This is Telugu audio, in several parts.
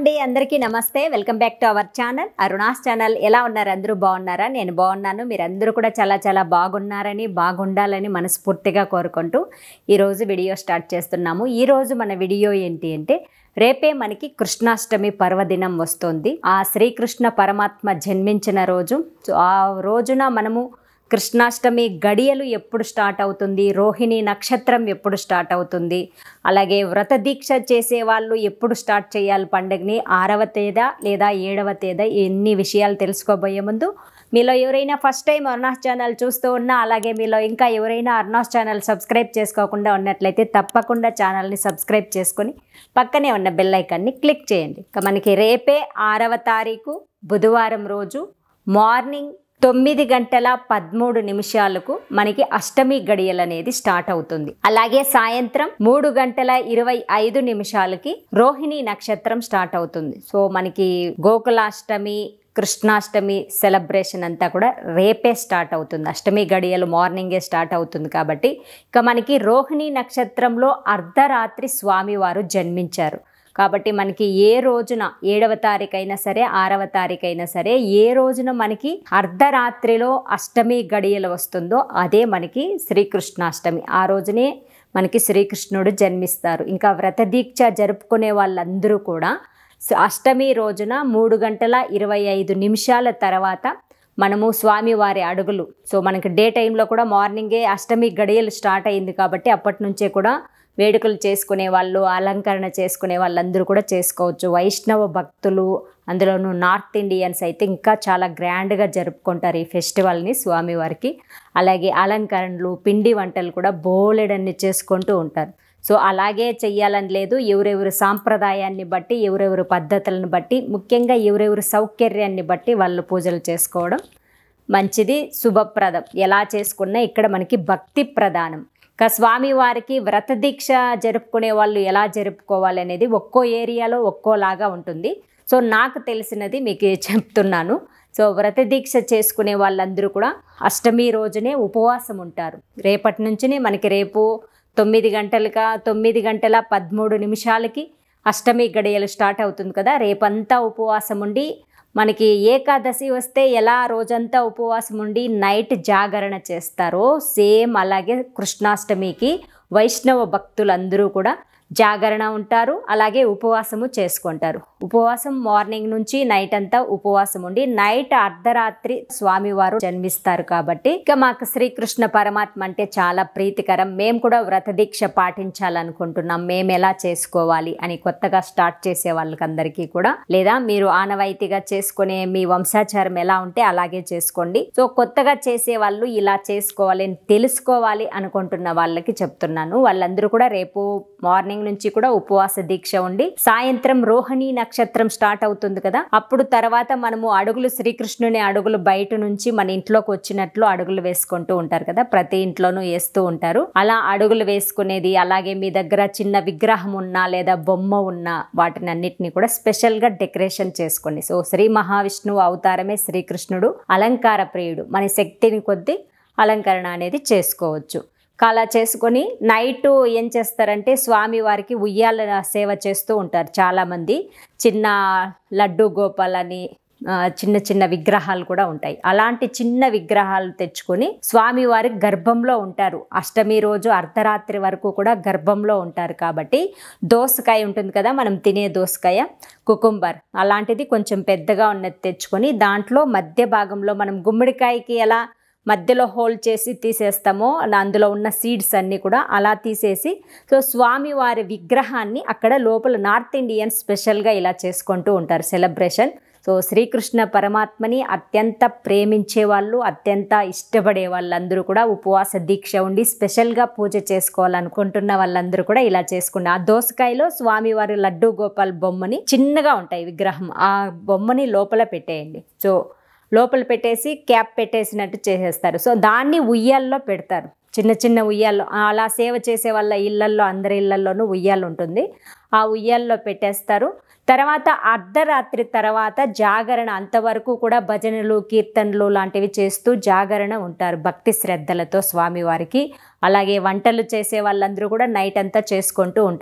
అండి అందరికీ నమస్తే welcome back to our channel Aruna's channel ఎలా ఉన్నారు అందరూ బాగున్నారా నేను బాగున్నాను మీరందరూ కూడా చాలా చాలా బాగున్నారని బాగుండాలని మనస్ఫూర్తిగా కోరుకుంటూ ఈరోజు వీడియో స్టార్ట్ చేస్తున్నాము ఈరోజు మన వీడియో ఏంటి అంటే రేపే మనకి కృష్ణాష్టమి పర్వదినం వస్తుంది ఆ శ్రీకృష్ణ పరమాత్మ జన్మించిన రోజు సో ఆ రోజున మనము కృష్ణాష్టమి గడియలు ఎప్పుడు స్టార్ట్ అవుతుంది రోహిణి నక్షత్రం ఎప్పుడు స్టార్ట్ అవుతుంది అలాగే వ్రత దీక్ష చేసే వాళ్ళు ఎప్పుడు స్టార్ట్ చేయాలి పండుగని ఆరవ తేద లేదా ఏడవ తేద ఎన్ని విషయాలు తెలుసుకోబోయే ముందు మీలో ఎవరైనా ఫస్ట్ టైం అర్నాస్ ఛానల్ చూస్తూ ఉన్నా అలాగే మీలో ఇంకా ఎవరైనా అర్నాస్ ఛానల్ సబ్స్క్రైబ్ చేసుకోకుండా ఉన్నట్లయితే తప్పకుండా ఛానల్ని సబ్స్క్రైబ్ చేసుకొని పక్కనే ఉన్న బెల్ ఐకాన్ని క్లిక్ చేయండి ఇక మనకి రేపే ఆరవ తారీఖు బుధవారం రోజు మార్నింగ్ తొమ్మిది గంటల పదమూడు నిమిషాలకు మనకి అష్టమి గడియలు అనేది స్టార్ట్ అవుతుంది అలాగే సాయంత్రం మూడు గంటల ఇరవై ఐదు నిమిషాలకి రోహిణి నక్షత్రం స్టార్ట్ అవుతుంది సో మనకి గోకులాష్టమి కృష్ణాష్టమి సెలబ్రేషన్ అంతా కూడా రేపే స్టార్ట్ అవుతుంది అష్టమి గడియలు మార్నింగే స్టార్ట్ అవుతుంది కాబట్టి ఇక మనకి రోహిణి నక్షత్రంలో అర్ధరాత్రి స్వామివారు జన్మించారు కాబట్టి మనకి ఏ రోజున ఏడవ తారీఖు అయినా సరే ఆరవ తారీఖు అయినా సరే ఏ రోజున మనకి అర్ధరాత్రిలో అష్టమి గడియలు వస్తుందో అదే మనకి శ్రీకృష్ణాష్టమి ఆ రోజునే మనకి శ్రీకృష్ణుడు జన్మిస్తారు ఇంకా వ్రత దీక్ష జరుపుకునే వాళ్ళందరూ కూడా స- అష్టమి రోజున మూడు గంటల ఇరవై ఐదు నిమిషాల తర్వాత మనము స్వామివారి అడుగులు సో మనకి డే టైంలో కూడా మార్నింగే అష్టమి గడియలు స్టార్ట్ అయింది కాబట్టి అప్పటి నుంచే కూడా వేడుకలు చేసుకునే వాళ్ళు అలంకరణ చేసుకునే వాళ్ళందరూ కూడా చేసుకోవచ్చు వైష్ణవ భక్తులు అందులోనూ నార్త్ ఇండియన్స్ అయితే ఇంకా చాలా గ్రాండ్గా జరుపుకుంటారు ఈ ఫెస్టివల్ని స్వామివారికి అలాగే అలంకరణలు పిండి వంటలు కూడా బోలెడన్ని చేసుకుంటూ ఉంటారు సో అలాగే చెయ్యాలని లేదు ఎవరెవరు సాంప్రదాయాన్ని బట్టి ఎవరెవరు పద్ధతులను బట్టి ముఖ్యంగా ఎవరెవరు సౌకర్యాన్ని బట్టి వాళ్ళు పూజలు చేసుకోవడం మంచిది శుభప్రదం ఎలా చేసుకున్నా ఇక్కడ మనకి భక్తి ప్రధానం ఇంకా స్వామివారికి వ్రత దీక్ష జరుపుకునే వాళ్ళు ఎలా జరుపుకోవాలి అనేది ఒక్కో ఏరియాలో ఒక్కోలాగా ఉంటుంది సో నాకు తెలిసినది మీకు చెప్తున్నాను సో వ్రత దీక్ష చేసుకునే వాళ్ళందరూ కూడా అష్టమి రోజునే ఉపవాసం ఉంటారు రేపటి నుంచినే మనకి రేపు తొమ్మిది గంటలుగా తొమ్మిది గంటల పదమూడు నిమిషాలకి అష్టమి గడియలు స్టార్ట్ అవుతుంది కదా రేపంతా ఉపవాసం ఉండి మనకి ఏకాదశి వస్తే ఎలా రోజంతా ఉపవాసం ఉండి నైట్ జాగరణ చేస్తారో సేమ్ అలాగే కృష్ణాష్టమికి వైష్ణవ భక్తులందరూ కూడా జాగరణ ఉంటారు అలాగే ఉపవాసము చేసుకుంటారు ఉపవాసం మార్నింగ్ నుంచి నైట్ అంతా ఉపవాసం ఉండి నైట్ అర్ధరాత్రి స్వామివారు జన్మిస్తారు కాబట్టి ఇక మాకు శ్రీకృష్ణ పరమాత్మ అంటే చాలా ప్రీతికరం మేము కూడా వ్రత దీక్ష పాటించాలనుకుంటున్నాం మేము ఎలా చేసుకోవాలి అని కొత్తగా స్టార్ట్ చేసే వాళ్ళకందరికీ కూడా లేదా మీరు ఆనవాయితీగా చేసుకునే మీ వంశాచారం ఎలా ఉంటే అలాగే చేసుకోండి సో కొత్తగా చేసే వాళ్ళు ఇలా చేసుకోవాలి అని తెలుసుకోవాలి అనుకుంటున్న వాళ్ళకి చెప్తున్నాను వాళ్ళందరూ కూడా రేపు మార్నింగ్ నుంచి కూడా ఉపవాస దీక్ష ఉండి సాయంత్రం రోహిణి నక్షత్రం స్టార్ట్ అవుతుంది కదా అప్పుడు తర్వాత మనము అడుగులు శ్రీకృష్ణుని అడుగులు బయట నుంచి మన ఇంట్లోకి వచ్చినట్లు అడుగులు వేసుకుంటూ ఉంటారు కదా ప్రతి ఇంట్లోనూ వేస్తూ ఉంటారు అలా అడుగులు వేసుకునేది అలాగే మీ దగ్గర చిన్న విగ్రహం ఉన్నా లేదా బొమ్మ ఉన్నా వాటిని అన్నిటిని కూడా స్పెషల్ గా డెకరేషన్ చేసుకోండి సో శ్రీ మహావిష్ణువు అవతారమే శ్రీకృష్ణుడు అలంకార ప్రియుడు మన శక్తిని కొద్దీ అలంకరణ అనేది చేసుకోవచ్చు అలా చేసుకొని నైట్ ఏం చేస్తారంటే స్వామి వారికి ఉయ్యాల సేవ చేస్తూ ఉంటారు చాలామంది చిన్న లడ్డు గోపాలని ఆ, చిన్న చిన్న విగ్రహాలు కూడా ఉంటాయి అలాంటి చిన్న విగ్రహాలు తెచ్చుకొని స్వామివారి గర్భంలో ఉంటారు అష్టమి రోజు అర్ధరాత్రి వరకు కూడా గర్భంలో ఉంటారు కాబట్టి దోసకాయ ఉంటుంది కదా మనం తినే దోసకాయ కుకుంబర్ అలాంటిది కొంచెం పెద్దగా ఉన్నది తెచ్చుకొని దాంట్లో మధ్య భాగంలో మనం గుమ్మడికాయకి ఎలా మధ్యలో హోల్డ్ చేసి తీసేస్తామో అలా అందులో ఉన్న సీడ్స్ అన్నీ కూడా అలా తీసేసి సో స్వామివారి విగ్రహాన్ని అక్కడ లోపల నార్త్ ఇండియన్ స్పెషల్గా ఇలా చేసుకుంటూ ఉంటారు సెలబ్రేషన్ సో శ్రీకృష్ణ పరమాత్మని అత్యంత ప్రేమించే వాళ్ళు అత్యంత ఇష్టపడే వాళ్ళందరూ కూడా ఉపవాస దీక్ష ఉండి స్పెషల్గా పూజ చేసుకోవాలనుకుంటున్న వాళ్ళందరూ కూడా ఇలా చేసుకున్న ఆ దోసకాయలో స్వామివారి లడ్డు గోపాల్ బొమ్మని చిన్నగా ఉంటాయి విగ్రహం ఆ బొమ్మని లోపల పెట్టేయండి సో లోపల పెట్టేసి క్యాప్ పెట్టేసినట్టు చేసేస్తారు సో దాన్ని ఉయ్యాల్లో పెడతారు చిన్న చిన్న ఉయ్యాల్లో అలా సేవ చేసే వాళ్ళ ఇళ్ళల్లో అందరి ఇళ్ళల్లోనూ ఉయ్యాలు ఉంటుంది ఆ ఉయ్యాల్లో పెట్టేస్తారు తర్వాత అర్ధరాత్రి తర్వాత జాగరణ అంతవరకు కూడా భజనలు కీర్తనలు లాంటివి చేస్తూ జాగరణ ఉంటారు భక్తి శ్రద్ధలతో స్వామివారికి అలాగే వంటలు చేసే వాళ్ళందరూ కూడా నైట్ అంతా చేసుకుంటూ ఉంటారు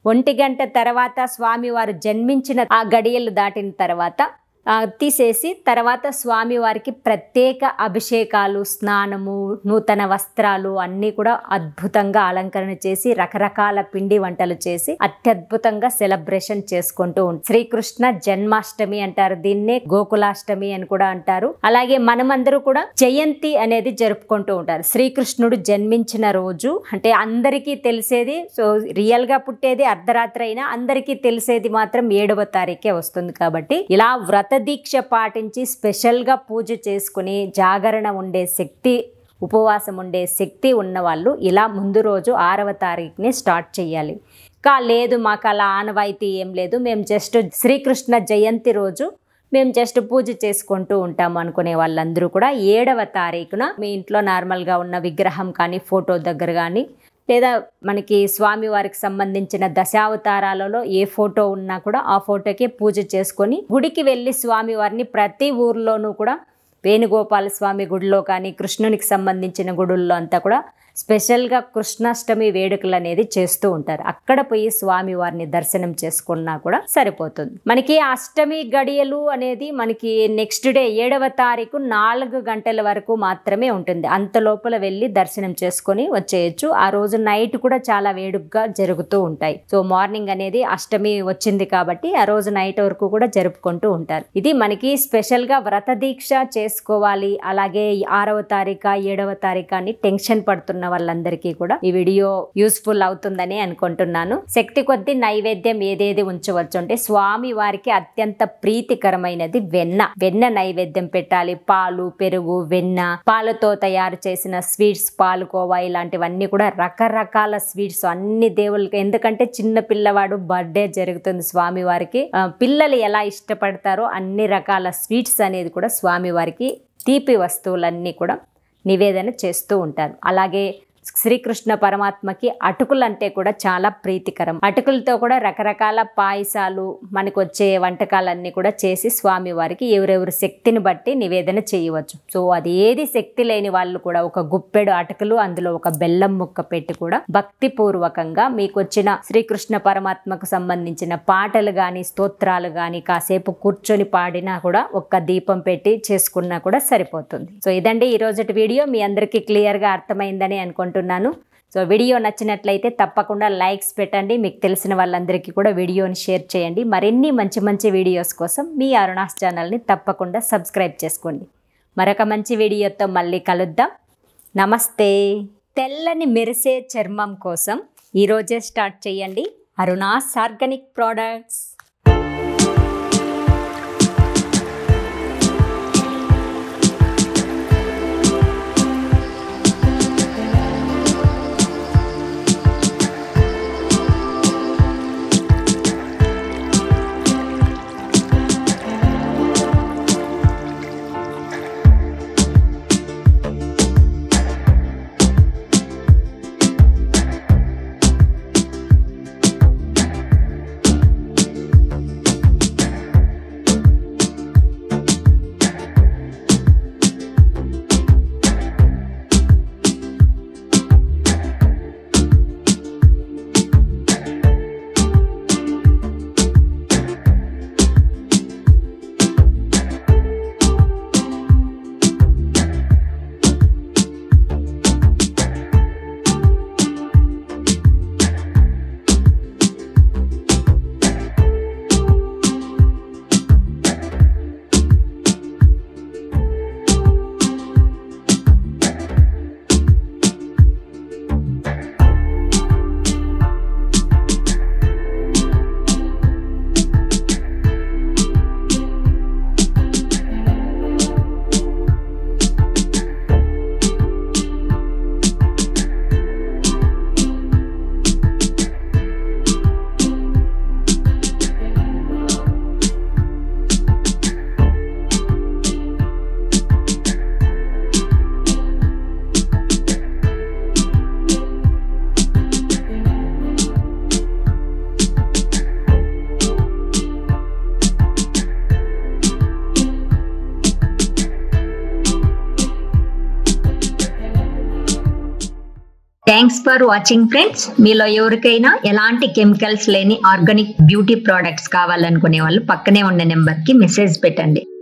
ఒంటి గంట తర్వాత స్వామివారు జన్మించిన ఆ గడియలు దాటిన తర్వాత ఆ, తీసేసి తర్వాత స్వామివారికి ప్రత్యేక అభిషేకాలు స్నానము నూతన వస్త్రాలు అన్నీ కూడా అద్భుతంగా అలంకరణ చేసి రకరకాల పిండి వంటలు చేసి అత్యద్భుతంగా సెలబ్రేషన్ చేసుకుంటూ ఉంటారు శ్రీకృష్ణ జన్మాష్టమి అంటారు దీన్నే గోకులాష్టమి అని కూడా అంటారు అలాగే మనమందరూ కూడా జయంతి అనేది జరుపుకుంటూ ఉంటారు శ్రీకృష్ణుడు జన్మించిన రోజు అంటే అందరికీ తెలిసేది సో రియల్ గా పుట్టేది అర్ధరాత్రి అయినా అందరికీ తెలిసేది మాత్రం ఏడవ తారీఖే వస్తుంది కాబట్టి ఇలా వ్రత దీక్ష పాటించి స్పెషల్ గా పూజ చేసుకుని జాగరణ ఉండే శక్తి ఉపవాసం ఉండే శక్తి ఉన్న వాళ్ళు ఇలా ముందు రోజు ఆరవ తారీఖుని స్టార్ట్ చేయాలి కా లేదు మాకు అలా ఆనవాయితీ ఏం లేదు మేము జస్ట్ శ్రీకృష్ణ జయంతి రోజు మేము జస్ట్ పూజ చేసుకుంటూ ఉంటాం అనుకునే వాళ్ళందరూ కూడా ఏడవ తారీఖున మీ ఇంట్లో నార్మల్గా ఉన్న విగ్రహం కానీ ఫోటో దగ్గర కానీ లేదా మనకి స్వామివారికి సంబంధించిన దశావతారాలలో ఏ ఫోటో ఉన్నా కూడా ఆ ఫోటోకి పూజ చేసుకొని గుడికి వెళ్ళి స్వామివారిని ప్రతి ఊర్లోనూ కూడా వేణుగోపాల స్వామి గుడిలో కానీ కృష్ణునికి సంబంధించిన గుడుల్లో అంతా కూడా స్పెషల్గా కృష్ణాష్టమి వేడుకలు అనేది చేస్తూ ఉంటారు అక్కడ పోయి స్వామి వారిని దర్శనం చేసుకున్నా కూడా సరిపోతుంది మనకి అష్టమి గడియలు అనేది మనకి నెక్స్ట్ డే ఏడవ తారీఖు నాలుగు గంటల వరకు మాత్రమే ఉంటుంది అంత లోపల వెళ్ళి దర్శనం చేసుకొని వచ్చేయచ్చు ఆ రోజు నైట్ కూడా చాలా వేడుకగా జరుగుతూ ఉంటాయి సో మార్నింగ్ అనేది అష్టమి వచ్చింది కాబట్టి ఆ రోజు నైట్ వరకు కూడా జరుపుకుంటూ ఉంటారు ఇది మనకి స్పెషల్ గా వ్రత దీక్ష చేసుకోవాలి అలాగే ఈ ఆరవ తారీఖు ఏడవ తారీఖు అని టెన్షన్ పడుతున్న వాళ్ళందరికీ కూడా ఈ వీడియో యూస్ఫుల్ అవుతుందని అనుకుంటున్నాను శక్తి కొద్ది నైవేద్యం ఏదేది ఉంచవచ్చు అంటే స్వామి వారికి అత్యంత ప్రీతికరమైనది వెన్న వెన్న నైవేద్యం పెట్టాలి పాలు పెరుగు వెన్న పాలతో తయారు చేసిన స్వీట్స్ పాలుకోవా ఇలాంటివన్నీ కూడా రకరకాల స్వీట్స్ అన్ని దేవుళ్ళకి ఎందుకంటే చిన్న పిల్లవాడు బర్త్డే జరుగుతుంది స్వామి వారికి ఆ, పిల్లలు ఎలా ఇష్టపడతారో అన్ని రకాల స్వీట్స్ అనేది కూడా స్వామి వారికి తీపి వస్తువులన్నీ కూడా నివేదన చేస్తూ ఉంటారు అలాగే శ్రీకృష్ణ పరమాత్మకి అటుకులు అంటే కూడా చాలా ప్రీతికరం అటుకులతో కూడా రకరకాల పాయసాలు మనకు వచ్చే వంటకాలన్నీ కూడా చేసి స్వామి వారికి ఎవరెవరి శక్తిని బట్టి నివేదన చేయవచ్చు సో అది ఏది శక్తి లేని వాళ్ళు కూడా ఒక గుప్పెడు అటుకులు అందులో ఒక బెల్లం ముక్క పెట్టి కూడా భక్తి పూర్వకంగా మీకు వచ్చిన శ్రీకృష్ణ పరమాత్మకు సంబంధించిన పాటలు గాని స్తోత్రాలు గాని కాసేపు కూర్చొని పాడినా కూడా ఒక్క దీపం పెట్టి చేసుకున్నా కూడా సరిపోతుంది సో ఇదండి ఈ రోజుటి వీడియో మీ అందరికీ క్లియర్ గా అర్థమైందని అనుకుంటున్నాను సో వీడియో నచ్చినట్లయితే తప్పకుండా లైక్స్ పెట్టండి మీకు తెలిసిన వాళ్ళందరికీ కూడా వీడియోని షేర్ చేయండి మరిన్ని మంచి మంచి వీడియోస్ కోసం మీ అరుణాస్ ఛానల్ని తప్పకుండా సబ్స్క్రైబ్ చేసుకోండి మరొక మంచి వీడియోతో మళ్ళీ కలుద్దాం నమస్తే తెల్లని మెరిసే చర్మం కోసం ఈరోజే స్టార్ట్ చేయండి Aruna's organic products thanks for watching friends మీలో ఎవరికైనా ఎలాంటి కెమికల్స్ లేని ఆర్గానిక్ బ్యూటీ ప్రోడక్ట్స్ కావాలనుకునే వాళ్ళు పక్కనే ఉన్న నెంబర్కి మెసేజ్ పెట్టండి